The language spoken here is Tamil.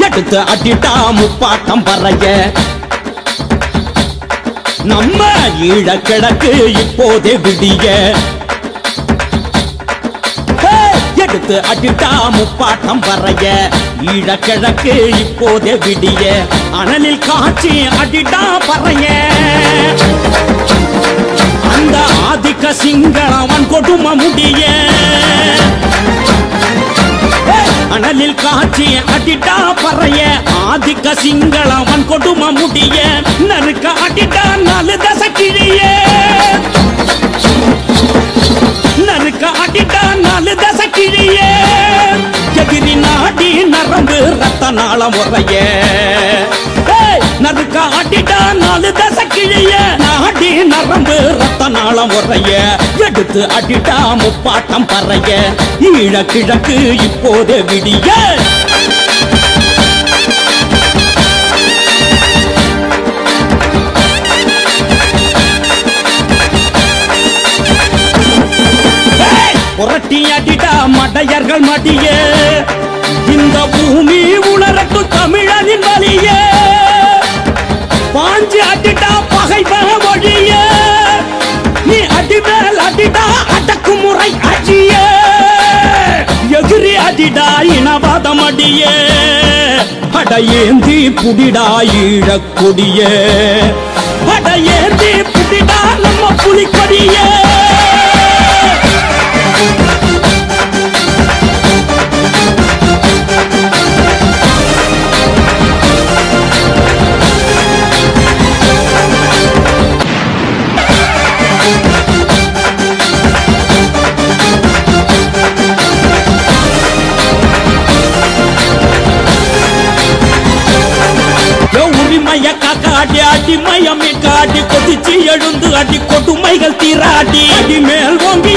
எடுத்து அடிட்டா முப்பாட்டம் பறைய நம்ம ஈழ கிழக்கு இப்போதே விடிய ஹே! எடுத்து அடிட்டா முப்பாட்டம் பறைய ஈழ கிழக்கு இப்போதே விடிய அனலில் காட்சி அடிட்டா பறைய அந்த ஆதிக்க சிங்களவன் கொடும முடிய அனலில் காட்சி அடிட்டா பறைய ஆதிக்க சிங்களவன் கொடும முடிய நறுக்க அடிட்டா நாலு தச கிழிய நறுக்க அடிட்டா நாலு தச கிழிய எதிரி நாடி நரம்பு ரத்த நாளம் உறைய ஏய், நறுக்க அடிட்டா நாலு தச கிழிய நாடி நரம்பு ரத்த நாளம் உறைய எடுத்து அடிட்டா முப்பாட்டம் பறைய ஈழ கிழக்கு இப்போதே விடிய ஏய், புரட்டி அடிடா மடையர்கள் மடிய இந்த பூமி உணரட்டு தமிழனின் வலிய பாஞ்சு அடிடா பகைவன் வழிய நீ அடிமேல் அடிடா அடக்குமுறை அடிய எதிரி அடிடா இனவாதம் அடிய அடையேந்தி புடிடா ஈழக்கொடிய அடையேந்தி புடிடா நம்ம புலிக்கொடிய யோ உரிமைய காக்காடி அடி மயமே காடி கொதிச்சு எழுந்து அடி கொடுமைகள் தீராடி அடி மேல் ஓங்கி